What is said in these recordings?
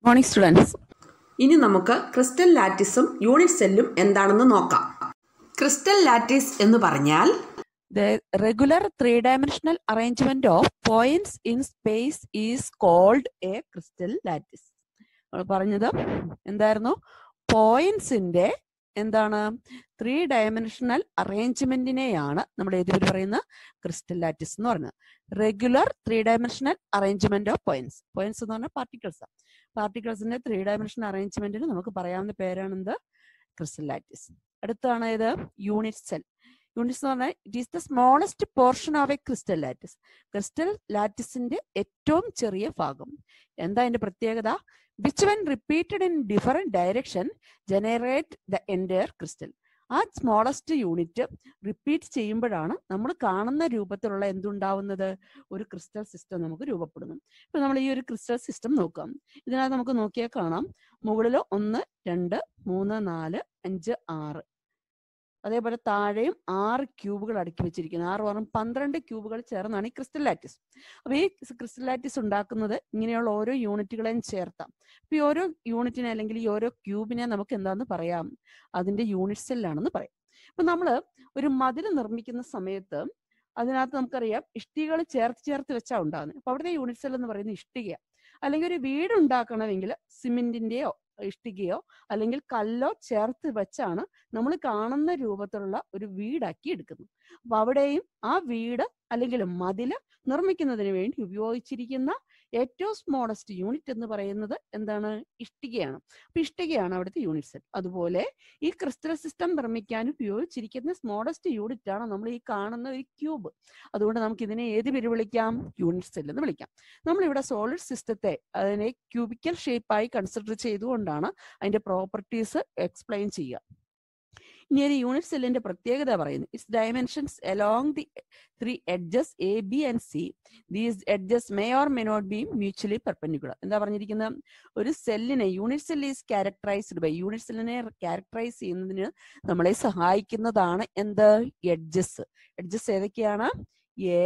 morning students ഇനി നമുക്ക് crystal ലാറ്റിസും unit സെല്ലും എന്താണെന്ന് നോക്കാം ക്രിസ്റ്റൽ ലാറ്റിസ് എന്ന് പറഞ്ഞാൽ the regular three dimensional arrangement of points in space is called a crystal lattice നമ്മൾ പറഞ്ഞത് എന്തായിരുന്നു പോയിന്റ്സിന്റെ എന്താണ് ത്രീ ഡയമെൻഷണൽ അറേഞ്ച്മെന്റിനെയാണ് നമ്മൾ ഏത് പേര് പറയുന്ന ക്രിസ്റ്റൽ ലാറ്റിസ് എന്ന് പറയുന്നത് regular three dimensional arrangement of points points എന്ന് പറഞ്ഞാൽ പാർട്ടിക്കിൾസ് പാർട്ടിക്കിൾസിന്റെ ത്രീ ഡയമെൻഷണൽ അറേഞ്ച്മെന്റിന് നമുക്ക് പറയാവുന്ന പേരാണ് എന്ത് ക്രിസ്റ്റൽ ലാറ്റിസ് അടുത്താണ് ഇത് യൂണിറ്റ് സെൽ യൂണിറ്റ്സ് എന്ന് പറഞ്ഞാൽ it is the smallest portion of a crystal lattice crystal ലാറ്റിസിന്റെ ഏറ്റവും ചെറിയ ഭാഗം എന്താ അതിന്റെ പ്രത്യേകത which when repeated in different direction generate the entire crystal ആ സ്മോളസ്റ്റ് യൂണിറ്റ് റിപ്പീറ്റ് ചെയ്യുമ്പോഴാണ് നമ്മൾ കാണുന്ന രൂപത്തിലുള്ള എന്തുണ്ടാവുന്നത് ഒരു ക്രിസ്റ്റൽ സിസ്റ്റം നമുക്ക് രൂപപ്പെടുന്നു ഇപ്പൊ നമ്മൾ ഈ ഒരു ക്രിസ്റ്റൽ സിസ്റ്റം നോക്കാം ഇതിനകത്ത് നമുക്ക് നോക്കിയാൽ കാണാം മുകളിൽ ഒന്ന് രണ്ട് മൂന്ന് നാല് അഞ്ച് ആറ് അതേപോലെ താഴെയും ആറ് ക്യൂബുകൾ അടുക്കി വെച്ചിരിക്കുന്നത് ആറ് പറഞ്ഞ പന്ത്രണ്ട് ക്യൂബുകൾ ചേർന്നാണ് ഈ ക്രിസ്റ്റൽ ലാറ്റിസ് അപ്പൊ ഈ ക്രിസ്റ്റൽ ലാറ്റിസ് ഉണ്ടാക്കുന്നത് ഇങ്ങനെയുള്ള ഓരോ യൂണിറ്റുകളെയും ചേർത്താം അപ്പൊ ഈ ഓരോ യൂണിറ്റിനെ അല്ലെങ്കിൽ ഈ ഓരോ ക്യൂബിനെ നമുക്ക് എന്താന്ന് പറയാം അതിന്റെ യൂണിറ്റ് സെല്ലാണെന്ന് പറയാം അപ്പൊ നമ്മള് ഒരു മതിൽ നിർമ്മിക്കുന്ന സമയത്ത് അതിനകത്ത് നമുക്കറിയാം ഇഷ്ടികൾ ചേർത്ത് ചേർത്ത് വെച്ചാ ഉണ്ടാകുന്നത് അപ്പൊ അവിടുത്തെ യൂണിറ്റ് സെൽ എന്ന് പറയുന്നത് ഇഷ്ടികയാണ് അല്ലെങ്കിൽ ഒരു വീട് ഉണ്ടാക്കണമെങ്കിൽ സിമെന്റിന്റെയോ ഇഷ്ടികയോ അല്ലെങ്കിൽ കല്ലോ ചേർത്ത് വെച്ചാണ് നമ്മൾ കാണുന്ന രൂപത്തിലുള്ള ഒരു വീടാക്കി എടുക്കുന്നത് അപ്പൊ അവിടെയും ആ വീട് അല്ലെങ്കിൽ മതില് നിർമ്മിക്കുന്നതിന് വേണ്ടി ഉപയോഗിച്ചിരിക്കുന്ന ഏറ്റവും സ്മോളസ്റ്റ് യൂണിറ്റ് എന്ന് പറയുന്നത് എന്താണ് ഇഷ്ടികയാണ് അപ്പൊ ഇഷ്ടികയാണ് അവിടുത്തെ യൂണിറ്റ് സെറ്റ് അതുപോലെ ഈ ക്രിസ്റ്റൽ സിസ്റ്റം നിർമ്മിക്കാൻ ഉപയോഗിച്ചിരിക്കുന്ന സ്മോളസ്റ്റ് യൂണിറ്റ് ആണ് നമ്മൾ ഈ കാണുന്ന ഒരു ക്യൂബ് അതുകൊണ്ട് നമുക്ക് ഇതിനെ ഏത് പേര് വിളിക്കാം യൂണിറ്റ് സെൽ എന്ന് വിളിക്കാം നമ്മളിവിടെ സോളിഡ് സിസ്റ്റത്തെ അതിനെ ക്യൂബിക്കൽ ഷേപ്പായി കൺസിഡർ ചെയ്തുകൊണ്ടാണ് അതിന്റെ പ്രോപ്പർട്ടീസ് എക്സ്പ്ലെയിൻ ചെയ്യുക ഇനി ഒരു യൂണിറ്റ് സെല്ലിന്റെ പ്രത്യേകത പറയുന്നു its dimensions along the three edges A B and C these edges may or may not be mutually perpendicular എന്താ പറഞ്ഞിരിക്കുന്നത് ഒരു സെല്ലിനെ unit cell is characterised by unit സെല്ലിനെ ക്യാരക്ടറൈസ് ചെയ്യുന്നതിന് നമ്മളെ സഹായിക്കുന്നതാണ് എന്ത് എഡ്ജസ് എഡ്ജസ് ഏതൊക്കെയാണ് എ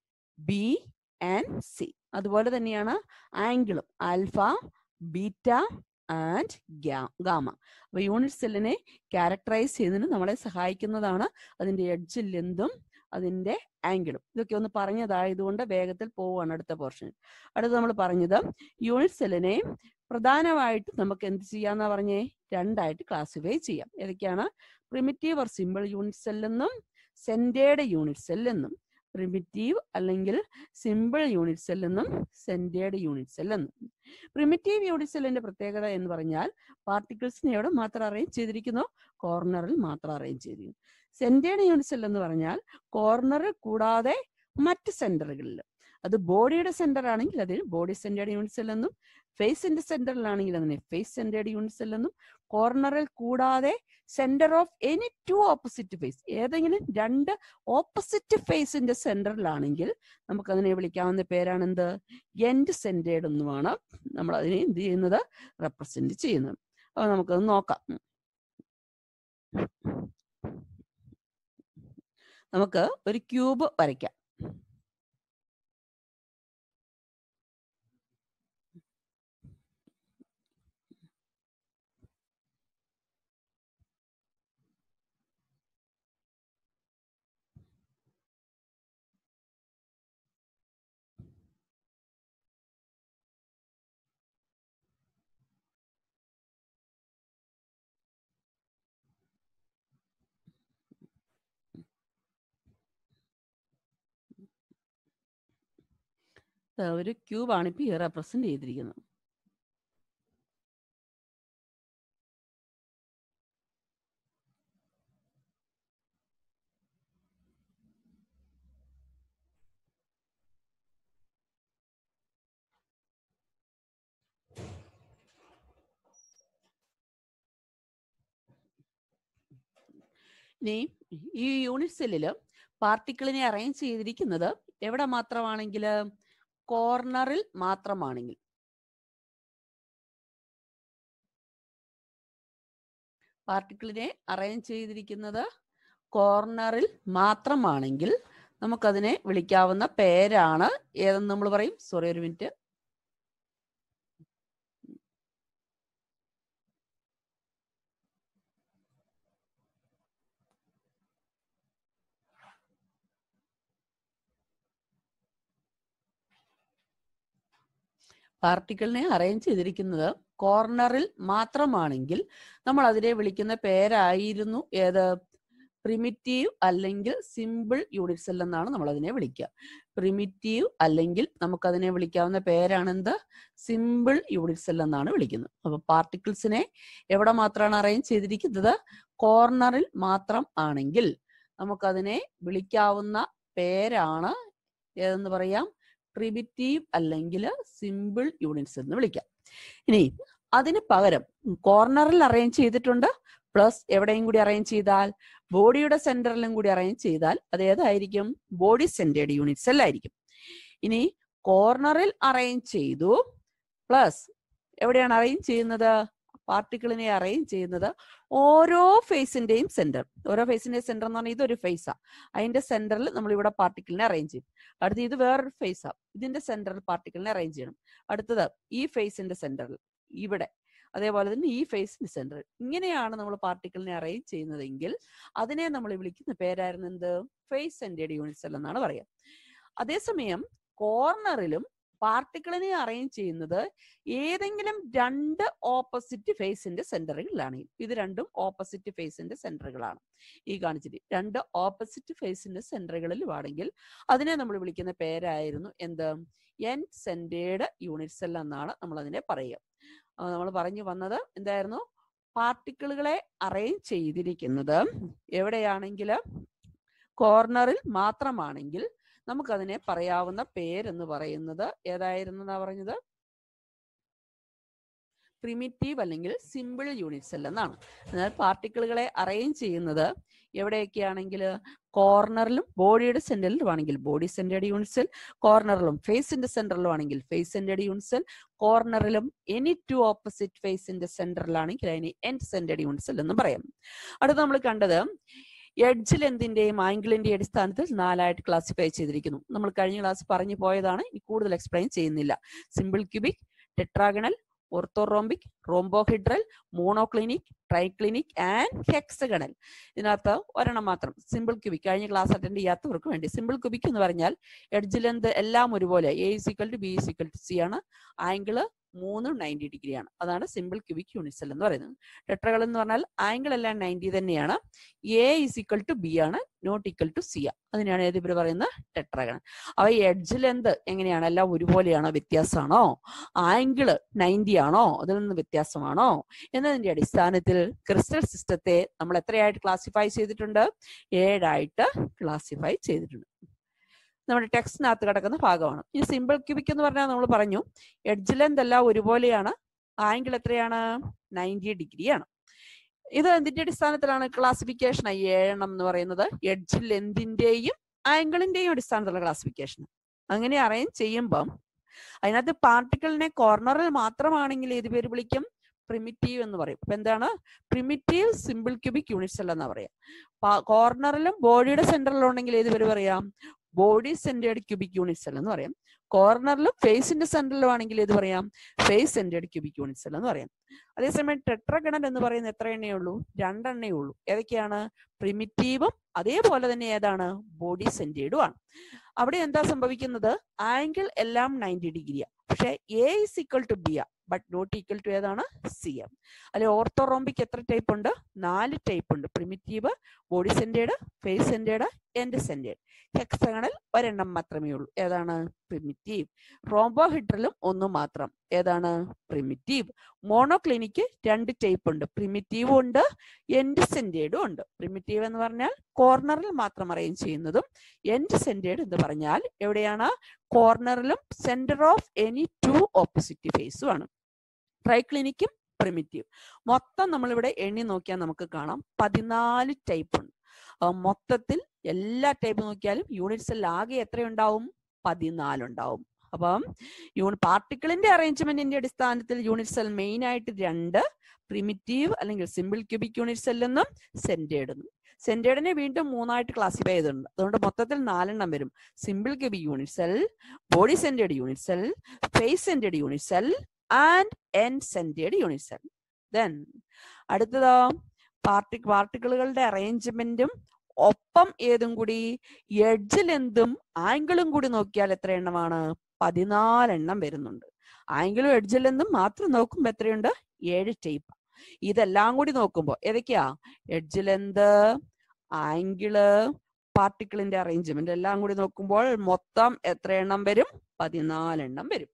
ബി ആൻഡ് സി അതുപോലെ തന്നെയാണ് ആംഗിളും ആൽഫ ബീറ്റ ആൻഡ് ഗാമ അപ്പൊ യൂണിറ്റ് സെല്ലിനെ ക്യാരക്ടറൈസ് ചെയ്യുന്നതിന് നമ്മളെ സഹായിക്കുന്നതാണ് അതിന്റെ എഡ്ജ് ലെന്തും അതിന്റെ ആംഗിളും ഇതൊക്കെ ഒന്ന് പറഞ്ഞതായതുകൊണ്ട് വേഗത്തിൽ പോവുകയാണ് അടുത്ത പോർഷൻ അടുത്ത് നമ്മൾ പറഞ്ഞത് യൂണിറ്റ് സെല്ലിനെ പ്രധാനമായിട്ട് നമുക്ക് എന്ത് ചെയ്യാന്നാ പറഞ്ഞേ രണ്ടായിട്ട് ക്ലാസിഫൈ ചെയ്യാം ഏതൊക്കെയാണ് പ്രിമിറ്റീവ് ഓർ സിമ്പിൾ യൂണിറ്റ് സെല്ലെന്നും സെന്റേഡ് യൂണിറ്റ് സെല്ലെന്നും പ്രിമിറ്റീവ് അല്ലെങ്കിൽ സിമ്പിൾ യൂണിറ്റ് സെൽ എന്നും സെന്റേഡ് യൂണിറ്റ് സെൽ എന്നും പ്രിമിറ്റീവ് യൂണിറ്റ് സെല്ലിന്റെ പ്രത്യേകത എന്ന് പറഞ്ഞാൽ പാർട്ടിക്കിൾസിനെ എവിടെ മാത്രം അറേഞ്ച് ചെയ്തിരിക്കുന്നു കോർണറിൽ മാത്രം അറേഞ്ച് ചെയ്തിരിക്കുന്നു സെന്റേഡ് യൂണിറ്റ് സെൽ എന്ന് പറഞ്ഞാൽ കോർണറിൽ കൂടാതെ മറ്റ് സെന്ററുകളിൽ അത് ബോഡിയുടെ സെന്റർ ആണെങ്കിൽ അതിന് ബോഡി സെന്റേഡ് യൂണിറ്റ് സെൽ എന്നും ഫേസിന്റെ സെന്ററിലാണെങ്കിൽ അതിനെ ഫേസ് സെന്റേഡ് യൂണിറ്റ് സെൽ എന്നും കോർണറിൽ കൂടാതെ centre of any two opposite face ഏതെങ്കിലും രണ്ട് ഓപ്പോസിറ്റ് ഫേസിന്റെ സെന്ററിലാണെങ്കിൽ നമുക്ക് അതിനെ വിളിക്കാവുന്ന പേരാണ് എന്ത് എൻഡ് സെന്റേഡ് എന്നുമാണ് നമ്മൾ അതിനെ എന്ത് ചെയ്യുന്നത് റെപ്രസെന്റ് ചെയ്യുന്നത് അപ്പൊ നമുക്കത് നോക്കാം നമുക്ക് ഒരു ക്യൂബ് വരയ്ക്കാം ഒരു ക്യൂബാണ് ഇപ്പോൾ ഈ റെപ്രസെന്റ് ചെയ്തിരിക്കുന്നത് ഇനി ഈ യൂണിറ്റ് സെല്ലില് പാർട്ടിക്കിളിനെ അറേഞ്ച് ചെയ്തിരിക്കുന്നത് എവിടെ മാത്രമാണെങ്കിൽ കോർണറിൽ മാത്രമാണെങ്കിൽ പാർട്ടിക്കിളിനെ അറേഞ്ച് ചെയ്തിരിക്കുന്നത് കോർണറിൽ മാത്രമാണെങ്കിൽ നമുക്കതിനെ വിളിക്കാവുന്ന പേരാണ് ഏതെന്ന് നമ്മൾ പറയും സോറി ഒരു മിനിറ്റ് പാർട്ടിക്കിളിനെ അറേഞ്ച് ചെയ്തിരിക്കുന്നത് കോർണറിൽ മാത്രമാണെങ്കിൽ നമ്മൾ അതിനെ വിളിക്കുന്ന പേരായിരുന്നു ഏത് പ്രിമിറ്റീവ് അല്ലെങ്കിൽ സിമ്പിൾ യൂണിറ്റ് സെൽ എന്നാണ് നമ്മൾ അതിനെ വിളിക്കുക പ്രിമിറ്റീവ് അല്ലെങ്കിൽ നമുക്കതിനെ വിളിക്കാവുന്ന പേരാണ് എന്ത് സിമ്പിൾ യൂണിറ്റ് സെൽ എന്നാണ് വിളിക്കുന്നത് അപ്പൊ പാർട്ടിക്കിൾസിനെ എവിടെ മാത്രമാണ് അറേഞ്ച് ചെയ്തിരിക്കുന്നത് കോർണറിൽ മാത്രം ആണെങ്കിൽ നമുക്കതിനെ വിളിക്കാവുന്ന പേരാണ് ഏതെന്ന് പറയാം പ്രിമിറ്റീവ് അല്ലെങ്കിൽ സിമ്പിൾ യൂണിറ്റ്സ് എന്ന് വിളിക്കാം ഇനി അതിന് പകരം കോർണറിൽ അറേഞ്ച് ചെയ്തിട്ടുണ്ട് പ്ലസ് എവിടെയും കൂടി അറേഞ്ച് ചെയ്താൽ ബോഡിയുടെ സെന്ററിലും കൂടി അറേഞ്ച് ചെയ്താൽ അത് ഏതായിരിക്കും ബോഡി സെന്റേഡ് യൂണിറ്റ് സെൽ ആയിരിക്കും ഇനി കോർണറിൽ അറേഞ്ച് ചെയ്തു പ്ലസ് എവിടെയാണ് അറേഞ്ച് ചെയ്യുന്നത് പാർട്ടിക്കിളിനെ അറേഞ്ച് ചെയ്യുന്നത് ഓരോ ഫേസിന്റെയും സെന്റർ ഓരോ ഫേസിന്റെയും സെന്റർ എന്ന് പറഞ്ഞാൽ ഇതൊരു ഫേസാ അതിന്റെ സെന്ററിൽ നമ്മൾ ഇവിടെ പാർട്ടിക്കിളിനെ അറേഞ്ച് ചെയ്യും അടുത്ത് ഇത് വേറൊരു ഫേസാ ഇതിന്റെ സെന്ററിൽ പാർട്ടിക്കിളിനെ അറേഞ്ച് ചെയ്യണം അടുത്തത് ഈ ഫേസിന്റെ സെന്ററിൽ ഇവിടെ അതേപോലെ തന്നെ ഈ ഫേസിന്റെ സെന്ററിൽ ഇങ്ങനെയാണ് നമ്മൾ പാർട്ടിക്കിളിനെ അറേഞ്ച് ചെയ്യുന്നതെങ്കിൽ അതിനെ നമ്മൾ വിളിക്കുന്ന പേരായിരുന്നു എന്ത് ഫേസ് സെന്റേഡ് യൂണിറ്റ് സെൽ എന്നാണ് പറയുക അതേസമയം കോർണറിലും പാർട്ടിക്കിളിനെ അറേഞ്ച് ചെയ്യുന്നത് ഏതെങ്കിലും രണ്ട് ഓപ്പോസിറ്റ് ഫേസിന്റെ സെന്ററുകളിലാണ് ഇത് രണ്ടും ഓപ്പോസിറ്റ് ഫേസിന്റെ സെന്ററുകളാണ് ഈ കാണിച്ചിട്ട് രണ്ട് ഓപ്പോസിറ്റ് ഫേസിന്റെ സെന്ററുകളിലും ആണെങ്കിൽ അതിനെ നമ്മൾ വിളിക്കുന്ന പേരായിരുന്നു എന്ത് എൻ സെന്റേഡ് യൂണിറ്റ് സെൽ എന്നാണ് നമ്മൾ അതിനെ പറയുക നമ്മൾ പറഞ്ഞു വന്നത് എന്തായിരുന്നു പാർട്ടിക്കിളുകളെ അറേഞ്ച് ചെയ്തിരിക്കുന്നത് എവിടെയാണെങ്കിൽ കോർണറിൽ മാത്രമാണെങ്കിൽ നമുക്കതിനെ പറയാവുന്ന പേരെന്ന് പറയുന്നത് ഏതായിരുന്നു പറഞ്ഞത് പ്രിമിറ്റീവ് അല്ലെങ്കിൽ സിമ്പിൾ യൂണിറ്റ് സെൽ എന്നാണ് എന്നാൽ പാർട്ടിക്കിളുകളെ അറേഞ്ച് ചെയ്യുന്നത് എവിടെയൊക്കെയാണെങ്കിൽ കോർണറിലും ബോഡിയുടെ സെന്ററിലും ആണെങ്കിൽ ബോഡി സെന്റേഡ് യൂണിറ്റ് സെൽ കോർണറിലും ഫേസിന്റെ സെന്ററിലും ആണെങ്കിൽ ഫേസ് സെന്റേഡ് യൂണിറ്റ് സെൽ കോർണറിലും എനി ടു ഓപ്പോസിറ്റ് ഫേസിന്റെ സെന്ററിലാണെങ്കിൽ അതിനെ എൻഡ് സെന്റേഡ് യൂണിറ്റ് സെൽ എന്ന് പറയാം അടുത്ത് നമ്മൾ കണ്ടത് എഡ്ജ് ലെന്തിന്റെയും ആംഗിളിന്റെയും അടിസ്ഥാനത്തിൽ നാലായിട്ട് ക്ലാസിഫൈ ചെയ്തിരിക്കുന്നു നമ്മൾ കഴിഞ്ഞ ക്ലാസ് പറഞ്ഞു പോയതാണ് ഇനി കൂടുതൽ എക്സ്പ്ലെയിൻ ചെയ്യുന്നില്ല simple cubic tetragonal orthorhombic rhombohedral monoclinic triclinic and hexagonal ഇതിനകത്ത് ഒരെണ്ണം മാത്രം സിമ്പിൾ ക്യൂബിക് കഴിഞ്ഞ ക്ലാസ് അറ്റൻഡ് ചെയ്യാത്തവർക്ക് വേണ്ടി സിമ്പിൾ ക്യൂബിക് എന്ന് പറഞ്ഞാൽ എഡ്ജ് ലെന്ത് എല്ലാം ഒരുപോലെ A is equal to B is equal to C ആണ് ആംഗിള് മൂന്നും നയൻറ്റി ഡിഗ്രിയാണ് അതാണ് സിമ്പിൾ ക്യൂബിക് യൂണിറ്റ് സെൽ എന്ന് പറയുന്നത് ടെട്രകൾ എന്ന് പറഞ്ഞാൽ ആംഗിൾ എല്ലാം നയൻറ്റി തന്നെയാണ് A is equal to B ആണ് നോട്ട് ഈക്വൽ ടു സി അതിനാണ് ഏത് ഇവർ പറയുന്നത് ടെട്രഗൺ അവ എഡ്ജ് ലെന്ത് എങ്ങനെയാണ് എല്ലാം ഒരുപോലെയാണോ വ്യത്യാസമാണോ ആംഗിള് നയൻറ്റി ആണോ അതിൽ നിന്ന് വ്യത്യാസമാണോ എന്നതിന്റെ അടിസ്ഥാനത്തിൽ ക്രിസ്റ്റൽ സിസ്റ്റത്തെ നമ്മൾ എത്രയായിട്ട് ക്ലാസിഫൈ ചെയ്തിട്ടുണ്ട് ഏഴായിട്ട് ക്ലാസിഫൈ ചെയ്തിട്ടുണ്ട് നമ്മുടെ ടെക്സ്റ്റിനകത്ത് കിടക്കുന്ന ഭാഗമാണ് ഈ സിമ്പിൾ ക്യൂബിക് എന്ന് പറഞ്ഞാൽ നമ്മൾ പറഞ്ഞു എഡ്ജ് ലെന്ത് എല്ലാം ഒരുപോലെയാണ് ആംഗിൾ എത്രയാണ് നയൻറ്റി ഡിഗ്രിയാണ് ഇത് എന്തിന്റെ അടിസ്ഥാനത്തിലാണ് ക്ലാസിഫിക്കേഷൻ ഏഴെണ്ണം എന്ന് പറയുന്നത് എഡ്ജ് ലെന്തിന്റെയും ആംഗിളിന്റെയും അടിസ്ഥാനത്തിലുള്ള ക്ലാസിഫിക്കേഷൻ അങ്ങനെ അറേഞ്ച് ചെയ്യുമ്പം അതിനകത്ത് പാർട്ടിക്കിളിനെ കോർണറിൽ മാത്രമാണെങ്കിൽ ഏത് പേര് വിളിക്കും പ്രിമിറ്റീവ് എന്ന് പറയും അപ്പൊ എന്താണ് primitive simple cubic unit cell എന്നാ പറയാം കോർണറിലും ബോഡിയുടെ സെന്ററിലും ഉണ്ടെങ്കിൽ ഏത് പേര് പറയാം body centred cubic unit cell എന്ന് പറയാം കോർണറിലും ഫേസിന്റെ സെന്ററിലും ആണെങ്കിൽ ഏത് പറയാം face centred cubic unit cell എന്ന് പറയാം അതേസമയം ടെട്രഗണൽ എന്ന് പറയുന്നത് എത്ര എണ്ണേ ഉള്ളൂ രണ്ടെണ്ണേ ഉള്ളൂ ഏതൊക്കെയാണ് പ്രിമിറ്റീവും അതേപോലെ തന്നെ ഏതാണ് ബോഡി സെന്റേഡും ആണ് അവിടെ എന്താ സംഭവിക്കുന്നത് ആംഗിൾ എല്ലാം നയൻറ്റി ഡിഗ്രിയാണ് പക്ഷെ A is equal to B ആ ബട്ട് നോട്ട് ഈക്വൽ ടു ഏതാണ് സി എം അല്ലെ ഓർത്തോറോംബിക് എത്ര ടൈപ്പ് ഉണ്ട് നാല് ടൈപ്പ് ഉണ്ട് primitive body centred face centred end centred hexagonal ഒരെണ്ണം മാത്രമേ ഉള്ളൂ ഏതാണ് പ്രിമിറ്റീവ് റോംബോഹിഡ്രലും ഒന്ന് മാത്രം ഏതാണ് പ്രിമിറ്റീവ് മോണോക്ലിനിക്ക് രണ്ട് ടൈപ്പ് ഉണ്ട് പ്രിമിറ്റീവും ഉണ്ട് എൻഡ് സെന്റേഡും ഉണ്ട് പ്രിമിറ്റീവ് എന്ന് പറഞ്ഞാൽ കോർണറിൽ മാത്രം അറേഞ്ച് ചെയ്യുന്നതും എൻഡ് സെന്റേഡ് എന്ന് പറഞ്ഞാൽ എവിടെയാണ് കോർണറിലും centre of any two opposite ഫേസും ആണ് ട്രൈക്ലിനിക്കും പ്രിമിറ്റീവ് മൊത്തം നമ്മളിവിടെ എണ്ണി നോക്കിയാൽ നമുക്ക് കാണാം പതിനാല് ടൈപ്പ് ഉണ്ട് മൊത്തത്തിൽ എല്ലാ ടൈപ്പ് നോക്കിയാലും യൂണിറ്റ് സെൽ ആകെ എത്രയുണ്ടാവും പതിനാലുണ്ടാവും അപ്പം യൂണി പാർട്ടിക്കിളിന്റെ അറേഞ്ച്മെന്റിന്റെ അടിസ്ഥാനത്തിൽ യൂണിറ്റ് സെൽ മെയിൻ ആയിട്ട് രണ്ട് പ്രിമിറ്റീവ് അല്ലെങ്കിൽ സിമ്പിൾ ക്യൂബിക് യൂണിറ്റ് സെൽ എന്നും സെന്റേഡ് എന്നും സെന്റേഡിനെ വീണ്ടും മൂന്നായിട്ട് ക്ലാസിഫൈ ചെയ്തിട്ടുണ്ട് അതുകൊണ്ട് മൊത്തത്തിൽ നാലെണ്ണം വരും simple cubic unit cell body centred unit cell face centred unit cell and end centred unit cell then അടുത്തതോ പാർട്ടി പാർട്ടിക്കിളുകളുടെ അറേഞ്ച്മെന്റും ഒപ്പം ഏതും കൂടി എഡ്ജ് ലെന്തും ആംഗിളും കൂടി നോക്കിയാൽ എത്ര എണ്ണമാണ് പതിനാലെണ്ണം വരുന്നുണ്ട് ആംഗിളും എഡ്ജിൽ നിന്നും മാത്രം നോക്കുമ്പോൾ എത്രയുണ്ട് ഏഴ് ടൈപ്പ് ഇതെല്ലാം കൂടി നോക്കുമ്പോൾ ഏതൊക്കെയാ എഡ്ജ് ലെന്ത് ആംഗിള് പാർട്ടിക്കിളിന്റെ അറേഞ്ച്മെന്റ് എല്ലാം കൂടി നോക്കുമ്പോൾ മൊത്തം എത്ര എണ്ണം വരും പതിനാലെണ്ണം വരും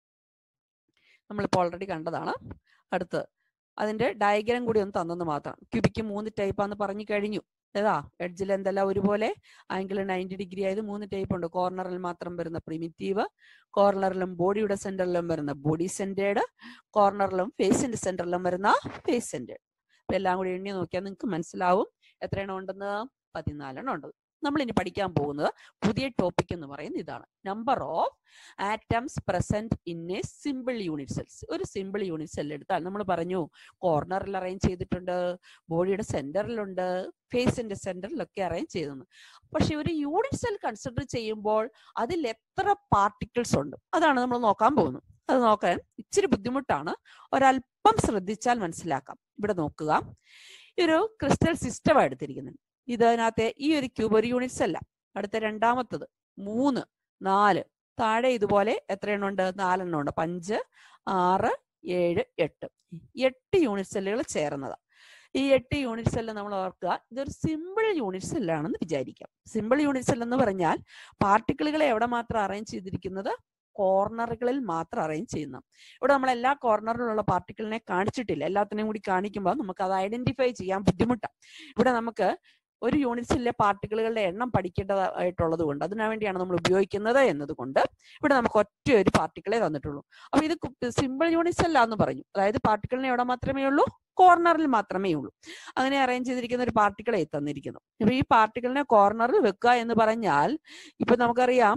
നമ്മളിപ്പോൾ ഓൾറെഡി കണ്ടതാണ് അടുത്ത് അതിന്റെ ഡയഗ്രാം കൂടി ഒന്ന് തന്നെന്ന് മാത്രം ക്യൂബിക്ക് മൂന്ന് ടൈപ്പാന്ന് പറഞ്ഞു കഴിഞ്ഞു ഏതാ എഡ്ജിൽ എന്തെല്ലാം ഒരുപോലെ ആംഗിൾ നയൻറ്റി ഡിഗ്രി ആയത് മൂന്ന് ടൈപ്പ് ഉണ്ട് കോർണറിൽ മാത്രം വരുന്ന പ്രിമിറ്റീവ് കോർണറിലും ബോഡിയുടെ സെന്ററിലും വരുന്ന ബോഡി സെന്റേഡ് കോർണറിലും ഫേസിന്റെ സെന്ററിലും വരുന്ന ഫേസ് സെന്റേഡ് അപ്പൊ എല്ലാം കൂടി എണ്ണി നോക്കിയാൽ നിങ്ങൾക്ക് മനസ്സിലാവും എത്ര എണ്ണം ഉണ്ടെന്ന് പതിനാലെണ്ണം ഉണ്ട് നമ്മൾ ഇനി പഠിക്കാൻ പോകുന്നത് പുതിയ ടോപ്പിക് എന്ന് പറയുന്നത് ഇതാണ് number of atoms present in a simple unit cells ഒരു സിമ്പിൾ യൂണിറ്റ് സെൽ എടുത്താൽ നമ്മൾ പറഞ്ഞു കോർണറിൽ അറേഞ്ച് ചെയ്തിട്ടുണ്ട് ബോഡിയുടെ സെന്ററിലുണ്ട് ഫേസിന്റെ സെന്ററിലൊക്കെ അറേഞ്ച് ചെയ്തെന്ന് പക്ഷെ ഒരു യൂണിറ്റ് സെൽ കൺസിഡർ ചെയ്യുമ്പോൾ അതിൽ എത്ര പാർട്ടിക്കിൾസ് ഉണ്ട് അതാണ് നമ്മൾ നോക്കാൻ പോകുന്നത് അത് നോക്കാൻ ഇച്ചിരി ബുദ്ധിമുട്ടാണ് ഒരല്പം ശ്രദ്ധിച്ചാൽ മനസ്സിലാക്കാം ഇവിടെ നോക്കുക ഈ ഒരു ക്രിസ്റ്റൽ സിസ്റ്റം എടുത്തിരിക്കുന്നത് ഇതിനകത്തെ ഈ ഒരു ക്യൂബ് ഒരു യൂണിറ്റ്സ് അല്ല അടുത്ത രണ്ടാമത്തത് മൂന്ന് നാല് താഴെ ഇതുപോലെ എത്ര എണ്ണം ഉണ്ട് നാലെണ്ണം ഉണ്ട് അഞ്ച് ആറ് ഏഴ് എട്ട് എട്ട് യൂണിറ്റ് സെല്ലുകൾ ചേർന്നതാണ് ഈ എട്ട് യൂണിറ്റ് സെല്ല് നമ്മൾ ഓർക്കുക ഇതൊരു സിമ്പിൾ യൂണിറ്റ് സെല്ലാണെന്ന് വിചാരിക്കാം സിമ്പിൾ യൂണിറ്റ് സെൽ എന്ന് പറഞ്ഞാൽ പാർട്ടിക്കിളുകളെ എവിടെ മാത്രം അറേഞ്ച് ചെയ്തിരിക്കുന്നത് കോർണറുകളിൽ മാത്രം അറേഞ്ച് ചെയ്യുന്ന ഇവിടെ നമ്മൾ എല്ലാ കോർണറിലുള്ള പാർട്ടിക്കിളിനെ കാണിച്ചിട്ടില്ല എല്ലാത്തിനെയും കൂടി കാണിക്കുമ്പോൾ നമുക്ക് അത് ഐഡന്റിഫൈ ചെയ്യാൻ ബുദ്ധിമുട്ടാണ് ഇവിടെ നമുക്ക് ഒരു യൂണിറ്റ്സിലെ പാർട്ടിക്കിളുകളുടെ എണ്ണം പഠിക്കേണ്ടതായിട്ടുള്ളത് കൊണ്ട് അതിനു വേണ്ടിയാണ് നമ്മൾ ഉപയോഗിക്കുന്നത് എന്നതുകൊണ്ട് ഇവിടെ നമുക്ക് ഒറ്റ ഒരു പാർട്ടിക്കിളെ തന്നിട്ടുള്ളൂ അപ്പൊ ഇത് സിമ്പിൾ യൂണിറ്റ്സ് അല്ല എന്ന് പറഞ്ഞു അതായത് പാർട്ടിക്കിളിനെ എവിടെ മാത്രമേ ഉള്ളൂ കോർണറിൽ മാത്രമേ ഉള്ളൂ അങ്ങനെ അറേഞ്ച് ചെയ്തിരിക്കുന്ന ഒരു പാർട്ടിക്കിളെ തന്നിരിക്കുന്നു അപ്പൊ ഈ പാർട്ടിക്കിളിനെ കോർണറിൽ വെക്കുക എന്ന് പറഞ്ഞാൽ ഇപ്പൊ നമുക്കറിയാം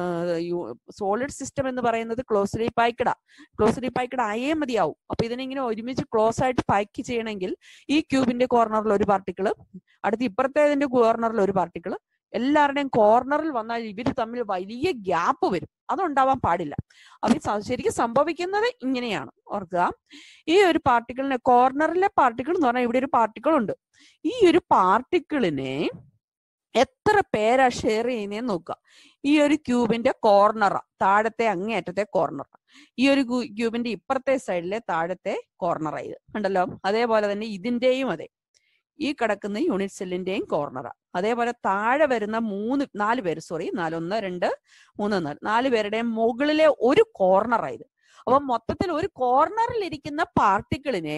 സോളിഡ് സിസ്റ്റം എന്ന് പറയുന്നത് ക്ലോസ്ലി പായ്ക്കഡാ ക്ലോസ്ലി പായ്ക്കഡ് ആയേ മതിയാവും അപ്പൊ ഇതിനിങ്ങനെ ഒരുമിച്ച് ക്ലോസ് ആയിട്ട് പാക്ക് ചെയ്യണമെങ്കിൽ ഈ ക്യൂബിന്റെ കോർണറിൽ ഒരു പാർട്ടിക്കിള് അടുത്ത് ഇപ്പുറത്തേതിന്റെ കോർണറിൽ ഒരു പാർട്ടിക്കിള് എല്ലാവരുടെയും കോർണറിൽ വന്നാൽ ഇവർ തമ്മിൽ വലിയ ഗ്യാപ്പ് വരും അതുണ്ടാവാൻ പാടില്ല അപ്പൊ ശരിക്കും സംഭവിക്കുന്നത് ഇങ്ങനെയാണ് ഓർക്കുക ഈ ഒരു പാർട്ടിക്കിളിനെ കോർണറിലെ പാർട്ടിക്കിൾ എന്ന് പറഞ്ഞാൽ ഇവിടെ ഒരു പാർട്ടിക്കിൾ ഉണ്ട് ഈ ഒരു പാർട്ടിക്കിളിനെ എത്ര പേരാ ഷെയർ ചെയ്യുന്നതെന്ന് നോക്കുക ഈ ഒരു ക്യൂബിന്റെ കോർണർ താഴത്തെ അങ്ങേയറ്റത്തെ കോർണർ ഈ ഒരു ക്യൂബിന്റെ ഇപ്പുറത്തെ സൈഡിലെ താഴത്തെ കോർണർ ഇത് കണ്ടല്ലോ അതേപോലെ തന്നെ ഇതിന്റെയും അതെ ഈ കിടക്കുന്ന യൂണിറ്റ് സെല്ലിന്റെയും കോർണറാ അതേപോലെ താഴെ വരുന്ന മൂന്ന് നാല് പേര് സോറി നാലൊന്ന് രണ്ട് മൂന്ന് നാല് നാല് പേരുടെയും മുകളിലെ ഒരു കോർണറായത് അപ്പൊ മൊത്തത്തിൽ ഒരു കോർണറിൽ ഇരിക്കുന്ന പാർട്ടിക്കിളിനെ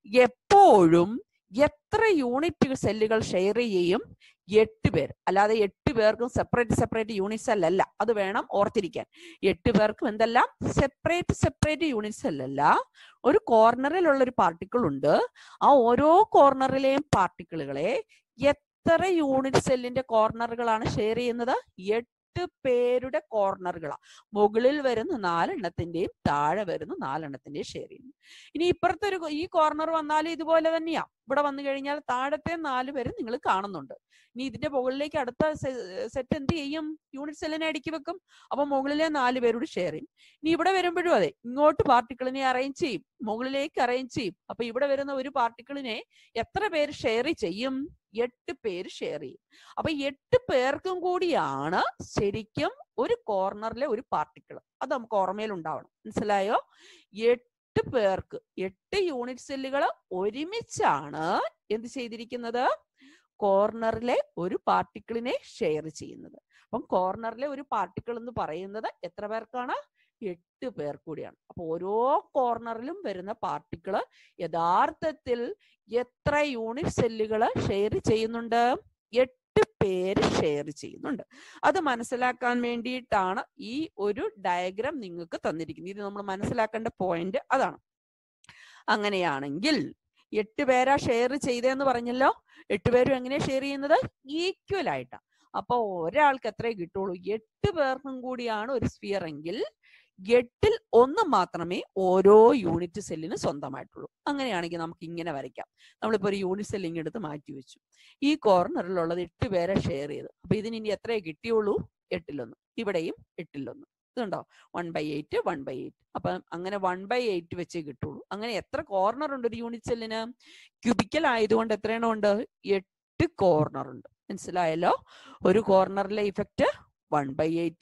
എപ്പോഴും എത്ര യൂണിറ്റ് സെല്ലുകൾ ഷെയർ ചെയ്യും എട്ട് പേർ അല്ലാതെ എട്ട് പേർക്കും സെപ്പറേറ്റ് സെപ്പറേറ്റ് യൂണിറ്റ് സെൽ അല്ല അത് വേണം ഓർത്തിരിക്കാൻ എട്ട് പേർക്കും എന്തെല്ലാം സെപ്പറേറ്റ് സെപ്പറേറ്റ് യൂണിറ്റ് സെൽ അല്ല ഒരു കോർണറിലുള്ള ഒരു പാർട്ടിക്കിൾ ഉണ്ട് ആ ഓരോ കോർണറിലെയും പാർട്ടിക്കിളുകളെ എത്ര യൂണിറ്റ് സെല്ലിന്റെ കോർണറുകളാണ് ഷെയർ ചെയ്യുന്നത് എട്ട് പേരുടെ കോർണറുകളാ മുകളിൽ വരുന്ന നാലെണ്ണത്തിന്റെയും താഴെ വരുന്ന നാലെണ്ണത്തിന്റെയും ഷെയർ ചെയ്യുന്നു ഇനി ഇപ്പുറത്തെ ഒരു ഈ കോർണർ വന്നാൽ ഇതുപോലെ തന്നെയാ ഇവിടെ വന്നു കഴിഞ്ഞാൽ താഴത്തെ നാല് പേര് നിങ്ങൾ കാണുന്നുണ്ട് ഇനി ഇതിന്റെ മുകളിലേക്ക് അടുത്ത സെറ്റ് എന്ത് ചെയ്യും യൂണിറ്റ് സെല്ലിനെ അടുക്കി വെക്കും അപ്പൊ മുകളിലെ നാല് പേരോട് ഷെയർ ചെയ്യും ഇനി ഇവിടെ വരുമ്പോഴും അതെ ഇങ്ങോട്ട് പാർട്ടിക്കിളിനെ അറേഞ്ച് ചെയ്യും മുകളിലേക്ക് അറേഞ്ച് ചെയ്യും അപ്പൊ ഇവിടെ വരുന്ന ഒരു പാർട്ടിക്കിളിനെ എത്ര പേര് ഷെയർ ചെയ്യും എട്ട് പേര് ഷെയർ ചെയ്യും അപ്പൊ എട്ട് പേർക്കും കൂടിയാണ് ശരിക്കും ഒരു കോർണറിലെ ഒരു പാർട്ടിക്കിൾ അത് നമുക്ക് ഓർമ്മയിൽ ഉണ്ടാവണം മനസ്സിലായോ എട്ട് പേർക്ക് എട്ട് യൂണിറ്റ് സെല്ലുകൾ ഒരുമിച്ചാണ് എന്ത് ചെയ്തിരിക്കുന്നത് കോർണറിലെ ഒരു പാർട്ടിക്കിളിനെ ഷെയർ ചെയ്യുന്നത് അപ്പം കോർണറിലെ ഒരു പാർട്ടിക്കിൾ എന്ന് പറയുന്നത് എത്ര പേർക്കാണ് എട്ട് പേർ കൂടിയാണ് അപ്പൊ ഓരോ കോർണറിലും വരുന്ന പാർട്ടിക്കിള് യഥാർത്ഥത്തിൽ എത്ര യൂണിറ്റ് സെല്ലുകൾ ഷെയർ ചെയ്യുന്നുണ്ട് എട്ട് പേര് ഷെയർ ചെയ്യുന്നുണ്ട് അത് മനസ്സിലാക്കാൻ വേണ്ടിയിട്ടാണ് ഈ ഒരു ഡയഗ്രാം നിങ്ങൾക്ക് തന്നിരിക്കുന്നത് ഇത് നമ്മൾ മനസ്സിലാക്കേണ്ട പോയിന്റ് അതാണ് അങ്ങനെയാണെങ്കിൽ എട്ട് പേരാ ഷെയർ ചെയ്തതെന്ന് പറഞ്ഞല്ലോ എട്ട് പേരും എങ്ങനെയാ ഷെയർ ചെയ്യുന്നത് ഈക്വൽ ആയിട്ടാണ് അപ്പൊ ഒരാൾക്ക് എത്രേ കിട്ടുള്ളൂ എട്ട് പേർക്കും കൂടിയാണ് ഒരു സ്ഫിയർ എങ്കിൽ എട്ടിൽ ഒന്ന് മാത്രമേ ഓരോ യൂണിറ്റ് സെല്ലിന് സ്വന്തമായിട്ടുള്ളൂ അങ്ങനെയാണെങ്കിൽ നമുക്ക് ഇങ്ങനെ വരയ്ക്കാം നമ്മളിപ്പോ ഒരു യൂണിറ്റ് സെല്ലിങ് എടുത്ത് മാറ്റി വെച്ചു ഈ കോർണറിലുള്ളത് എട്ട് പേരെ ഷെയർ ചെയ്തു അപ്പൊ ഇതിന് ഇനി എത്രയേ കിട്ടിയുള്ളൂ എട്ടിലൊന്ന് ഇവിടെയും എട്ടിലൊന്ന് ഇതുണ്ടോ one by eight one by eight അപ്പൊ അങ്ങനെ വൺ ബൈ എയ്റ്റ് വെച്ചേ കിട്ടുള്ളൂ അങ്ങനെ എത്ര കോർണർ ഉണ്ട് ഒരു യൂണിറ്റ് സെല്ലിന് ക്യൂബിക്കൽ ആയതുകൊണ്ട് എത്രയെണ്ണം ഉണ്ട് എട്ട് കോർണർ ഉണ്ട് മനസ്സിലായല്ലോ ഒരു കോർണറിലെ ഇഫക്റ്റ് വൺ ബൈ എയ്റ്റ്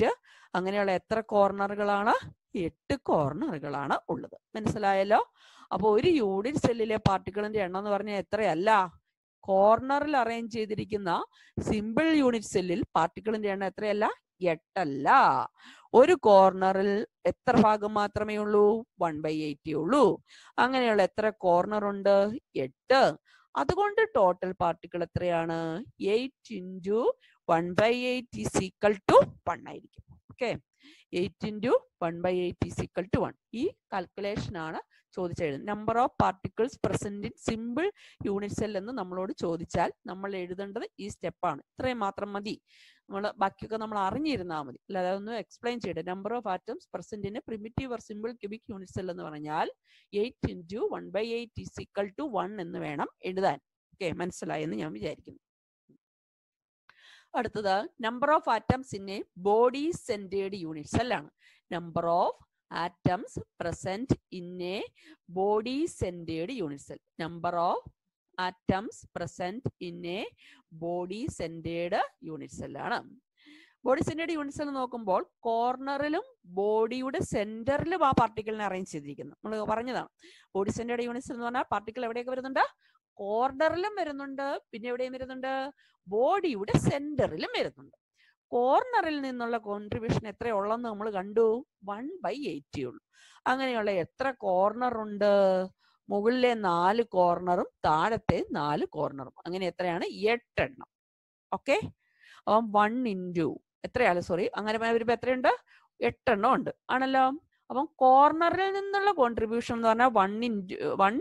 അങ്ങനെയുള്ള എത്ര കോർണറുകളാണ് എട്ട് കോർണറുകളാണ് ഉള്ളത് മനസ്സിലായല്ലോ അപ്പൊ ഒരു യൂണിറ്റ് സെല്ലിലെ പാർട്ടിക്കിളിന്റെ എണ്ണം എന്ന് പറഞ്ഞാൽ എത്രയല്ല കോർണറിൽ അറേഞ്ച് ചെയ്തിരിക്കുന്ന സിമ്പിൾ യൂണിറ്റ് സെല്ലിൽ പാർട്ടിക്കിളിന്റെ എണ്ണം എത്രയല്ല എട്ടല്ല ഒരു കോർണറിൽ എത്ര ഭാഗം മാത്രമേ ഉള്ളൂ വൺ ബൈ എയ്റ്റേ ഉള്ളൂ അങ്ങനെയുള്ള എത്ര കോർണർ ഉണ്ട് എട്ട് അതുകൊണ്ട് ടോട്ടൽ പാർട്ടിക്കിൾ എത്രയാണ് eight into one by eight is equal to one ആയിരിക്കും okay eight into one by eight is equal to one ഈ കാൽക്കുലേഷൻ ആണ് ചോദിച്ചെഴുതുന്നത് number of particles present in simple unit cell എന്ന് നമ്മളോട് ചോദിച്ചാൽ നമ്മൾ എഴുതേണ്ടത് ഈ സ്റ്റെപ്പാണ് ഇത്രയും മാത്രം മതി നമ്മൾ ബാക്കിയൊക്കെ നമ്മൾ അറിഞ്ഞിരുന്നാൽ മതി അല്ലാതെ അതൊന്ന് എക്സ്പ്ലെയിൻ ചെയ്യട്ടെ number of atoms present in primitive or simple cubic unit cell എന്ന് പറഞ്ഞാൽ eight into one by eight is equal to one എന്ന് വേണം എഴുതാൻ ഓക്കെ മനസ്സിലായെന്ന് ഞാൻ വിചാരിക്കുന്നു അടുത്തത് number of atoms in a body centred unit സെല്ലാണ് number of atoms present in a body centred unit cell number of atoms present in a body centred unit സെല്ലാണ് body centred unit cell നോക്കുമ്പോൾ കോർണറിലും ബോഡിയുടെ സെന്ററിലും ആ പാർട്ടിക്കിളിനെ arrange ചെയ്തിരിക്കുന്നു നമ്മൾ പറഞ്ഞതാണ് body centred unit cell എന്ന് പറഞ്ഞാൽ പാർട്ടിക്കിൾ എവിടെയൊക്കെ വരുന്നുണ്ട് കോർണറിലും വരുന്നുണ്ട് പിന്നെ എവിടെയും വരുന്നുണ്ട് ബോഡിയുടെ സെന്ററിലും വരുന്നുണ്ട് കോർണറിൽ നിന്നുള്ള കോൺട്രിബ്യൂഷൻ എത്രയുള്ളെന്ന് നമ്മൾ കണ്ടു വൺ ബൈ എയ്റ്റി ഉള്ളൂ അങ്ങനെയുള്ള എത്ര കോർണർ ഉണ്ട് മുകളിലെ നാല് കോർണറും താഴത്തെ നാല് കോർണറും അങ്ങനെ എത്രയാണ് എട്ടെണ്ണം ഓക്കെ അപ്പം വൺ ഇൻറ്റു എത്രയാണ് സോറി അങ്ങനെ വരുമ്പോൾ എത്രയുണ്ട് എട്ടെണ്ണം ഉണ്ട് ആണല്ലോ അപ്പം കോർണറിൽ നിന്നുള്ള കോൺട്രിബ്യൂഷൻ എന്ന് പറഞ്ഞാൽ വൺ ഇൻറ്റു വൺ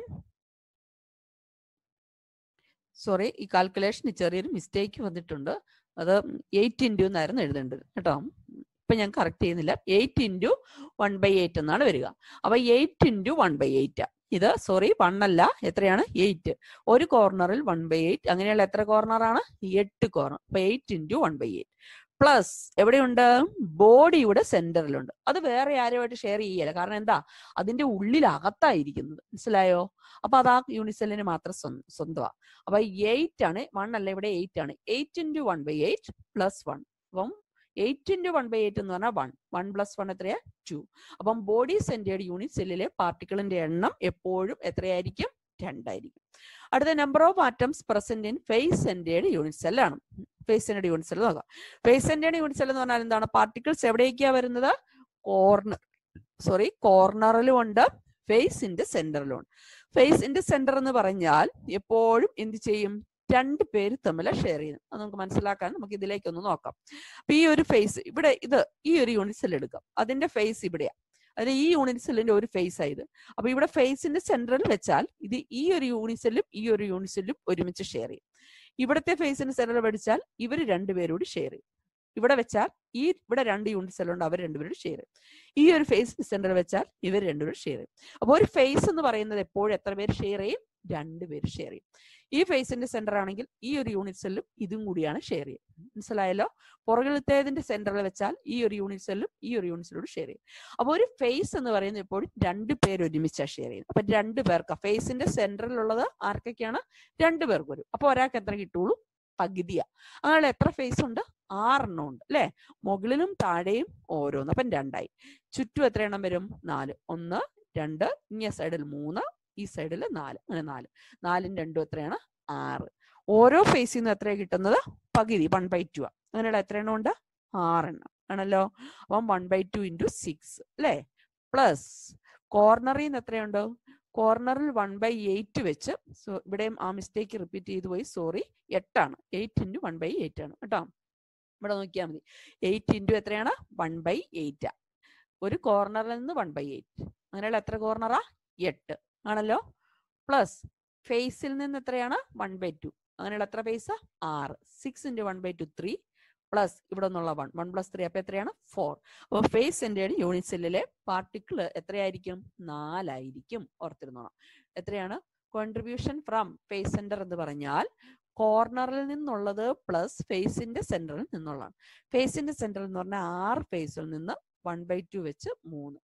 സോറി ഈ കാൽക്കുലേഷന് ചെറിയൊരു മിസ്റ്റേക്ക് വന്നിട്ടുണ്ട് അത് എയ്റ്റ് ഇൻറ്റു എന്നായിരുന്നു എഴുതേണ്ടത് കേട്ടോ ഇപ്പൊ ഞാൻ കറക്റ്റ് ചെയ്യുന്നില്ല eight into one by eight എന്നാണ് വരിക അപ്പൊ eight into one by eight ഇത് സോറി വൺ അല്ല എത്രയാണ് എയ്റ്റ് ഒരു കോർണറിൽ വൺ ബൈ എയ്റ്റ് അങ്ങനെയുള്ള എത്ര കോർണറാണ് എട്ട് കോർണർ അപ്പൊ eight into one by eight plus എവിടെയുണ്ട് ബോഡിയുടെ സെന്ററിലുണ്ട് അത് വേറെ ആരുമായിട്ട് ഷെയർ ചെയ്യല കാരണം എന്താ അതിന്റെ ഉള്ളിലകത്തായിരിക്കുന്നത് മനസ്സിലായോ അപ്പൊ അത് ആ യൂണിസെല്ലിന് മാത്രം സ്വന്തമാണ് അപ്പൊ എയ്റ്റ് ആണ് വൺ അല്ല ഇവിടെ എയ്റ്റ് ആണ് eight into one by eight plus one അപ്പം eight into one by eight എന്ന് പറഞ്ഞാൽ വൺ വൺ പ്ലസ് വൺ എത്രയാ ടു അപ്പം ബോഡി സെന്റേഡ് യൂണിറ്റ് സെല്ലിലെ പാർട്ടിക്കിളിന്റെ എണ്ണം എപ്പോഴും എത്രയായിരിക്കും രണ്ടായിരിക്കും അടുത്ത number of atoms present in face centred unit സെല്ലാണ് ഫേസ് സെന്റേഡ് യൂണിറ്റ് സെൽ നോക്കാം ഫേസ് സെന്റേഡ് യൂണിറ്റ് സെൽ എന്ന് പറഞ്ഞാൽ എന്താണ് പാർട്ടിക്കിൾസ് എവിടേക്കാ വരുന്നത് കോർണർ സോറി കോർണറിലും ഉണ്ട് ഫേസിന്റെ സെന്ററിലും ഉണ്ട് ഫേസിന്റെ സെന്റർ എന്ന് പറഞ്ഞാൽ എപ്പോഴും എന്ത് ചെയ്യും രണ്ട് പേര് തമ്മിൽ ഷെയർ ചെയ്യുന്നു അത് നമുക്ക് മനസ്സിലാക്കാൻ നമുക്ക് ഇതിലേക്കൊന്ന് നോക്കാം അപ്പൊ ഈ ഒരു ഫേസ് ഇവിടെ ഇത് ഈ ഒരു യൂണിറ്റ് സെൽ എടുക്കാം അതിന്റെ ഫേസ് ഇവിടെയാ അതിന് ഈ യൂണിറ്റ് സെല്ലിന്റെ ഒരു ഫേസ് ആയത് അപ്പൊ ഇവിടെ ഫേസിന്റെ സെന്ററിൽ വെച്ചാൽ ഇത് ഈ ഒരു യൂണിറ്റ് സെല്ലും ഈ ഒരു യൂണിറ്റ് സെല്ലും ഒരുമിച്ച് ഷെയർ ചെയ്യും ഇവിടുത്തെ ഫേസിന്റെ സെന്ററിൽ പഠിച്ചാൽ ഇവർ രണ്ടുപേരോട് ഷെയർ ചെയ്യും ഇവിടെ വെച്ചാൽ ഈ ഇവിടെ രണ്ട് യൂണിറ്റ് സെല്ലുണ്ട് അവർ രണ്ടുപേരും ഷെയർ ചെയ്യും ഈ ഒരു ഫേസ് സെന്ററിൽ വെച്ചാൽ ഇവർ രണ്ടുപേരും ഷെയർ ചെയ്യും അപ്പോൾ ഒരു ഫേസ് എന്ന് പറയുന്നത് എപ്പോഴും എത്ര പേര് ഷെയർ ചെയ്യും രണ്ടുപേര് ഷെയർ ചെയ്യും ഈ ഫേസിന്റെ സെന്റർ ആണെങ്കിൽ ഈ ഒരു യൂണിറ്റ് സെല്ലും ഇതും കൂടിയാണ് ഷെയർ ചെയ്യുന്നത് മനസ്സിലായല്ലോ പുറകിലത്തേതിന്റെ സെന്ററിൽ വെച്ചാൽ ഈ ഒരു യൂണിറ്റ് സെല്ലും ഈ ഒരു യൂണിറ്റ് സെല്ലോട് ഷെയർ ചെയ്യും അപ്പോൾ ഒരു ഫേസ് എന്ന് പറയുന്നത് എപ്പോഴും രണ്ട് പേര് ഒരുമിച്ചാണ് ഷെയർ ചെയ്യുന്നത് അപ്പൊ രണ്ട് പേർക്ക് ഫേസിന്റെ സെന്ററിലുള്ളത് ആർക്കൊക്കെയാണ് രണ്ട് പേർക്ക് വരും അപ്പൊ ഒരാൾക്ക് എത്ര കിട്ടുള്ളൂ പകുതിയാ അങ്ങനെ എത്ര ഫേസ് ഉണ്ട് ആറെണ്ണം ഉണ്ട് അല്ലെ മുകളിലും താഴെയും ഓരോന്ന് അപ്പം രണ്ടായി ചുറ്റും എത്ര എണ്ണം വരും നാല് ഒന്ന് രണ്ട് ഇങ്ങേ സൈഡിൽ മൂന്ന് ഈ സൈഡിൽ നാല് അങ്ങനെ നാല് നാലും രണ്ടും എത്രയാണ് ആറ് ഓരോ ഫേസിൽ നിന്ന് എത്രയാണ് കിട്ടുന്നത് പകുതി വൺ ബൈ ടു ആ അങ്ങനെയുള്ള എത്ര എണ്ണം ഉണ്ട് ആറെണ്ണം ആണല്ലോ അപ്പം one by two into six അല്ലേ പ്ലസ് കോർണറിൽ നിന്ന് എത്രയുണ്ട് കോർണറിൽ വൺ ബൈ എയ്റ്റ് വെച്ച് സോ ഇവിടെയും ആ മിസ്റ്റേക്ക് റിപ്പീറ്റ് ചെയ്തു പോയി സോറി എട്ടാണ് eight into one by eight ആണ് കേട്ടോ ഇവിടെ നോക്കിയാൽ മതി എയ്റ്റ് ഇൻറ്റു എത്രയാണ് വൺ ബൈ എയ്റ്റ് ഒരു കോർണറിൽ നിന്ന് വൺ ബൈ എയ്റ്റ് അങ്ങനെയുള്ള എത്ര കോർണറാ എട്ട് ആണല്ലോ പ്ലസ് ഫേസിൽ നിന്ന് എത്രയാണ് വൺ ബൈ ടു അങ്ങനെയുള്ള എത്ര ഫേസ് ആറ് six into one by two three plus ഇവിടെ നിന്നുള്ള വൺ വൺ പ്ലസ് ത്രീ അപ്പൊ എത്രയാണ് ഫോർ അപ്പോൾ ഫേസ് സെന്റേഡ് യൂണിറ്റ് സെല്ലിലെ പാർട്ടിക്കിൾ എത്രയായിരിക്കും നാലായിരിക്കും ഓർത്തിരുന്നോണം എത്രയാണ് കോൺട്രിബ്യൂഷൻ ഫ്രം ഫേസ് സെന്റർ എന്ന് പറഞ്ഞാൽ കോർണറിൽ നിന്നുള്ളത് പ്ലസ് ഫേസിന്റെ സെന്ററിൽ നിന്നുള്ളതാണ് ഫേസിന്റെ സെന്ററിൽ എന്ന് പറഞ്ഞാൽ ആറ് ഫേസിൽ നിന്ന് വൺ ബൈ ടു വെച്ച് മൂന്ന്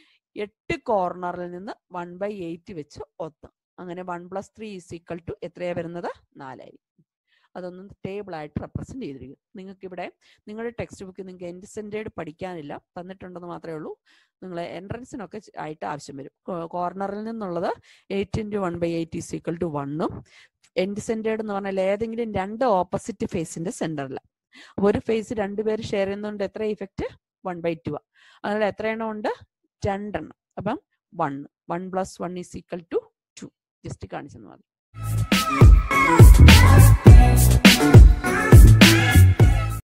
എട്ട് കോർണറിൽ നിന്ന് വൺ ബൈ എയ്റ്റ് വെച്ച് ഒന്ന് അങ്ങനെ one plus three is equal to എത്രയാ വരുന്നത് നാലായിരിക്കും അതൊന്നും ടേബിൾ ആയിട്ട് റെപ്രസെന്റ് ചെയ്തിരിക്കും നിങ്ങൾക്ക് ഇവിടെ നിങ്ങളുടെ ടെക്സ്റ്റ് ബുക്കിൽ നിങ്ങൾക്ക് എൻഡ് സെൻറ്റേഡ് പഠിക്കാനില്ല തന്നിട്ടുണ്ടെന്ന് മാത്രമേ ഉള്ളൂ നിങ്ങൾ എൻട്രൻസിനൊക്കെ ചെ- ആയിട്ട് ആവശ്യം വരും കോർണറിൽ നിന്നുള്ളത് eight into one by eight is equal to വണ്ണും എൻഡ് സെൻറ്റേഡ് എന്ന് പറഞ്ഞാൽ ഏതെങ്കിലും രണ്ട് ഓപ്പോസിറ്റ് ഫേസിന്റെ സെന്ററിൽ ഒരു ഫേസ് രണ്ടുപേര് ഷെയർ ചെയ്യുന്നതുകൊണ്ട് എത്ര ഇഫക്റ്റ് വൺ ബൈ ടു ആ അതിൽ എത്ര എണ്ണം ഉണ്ട് രണ്ടെണ്ണം അപ്പം one one plus one is equal to two two കാണിച്ചെന്ന് മതി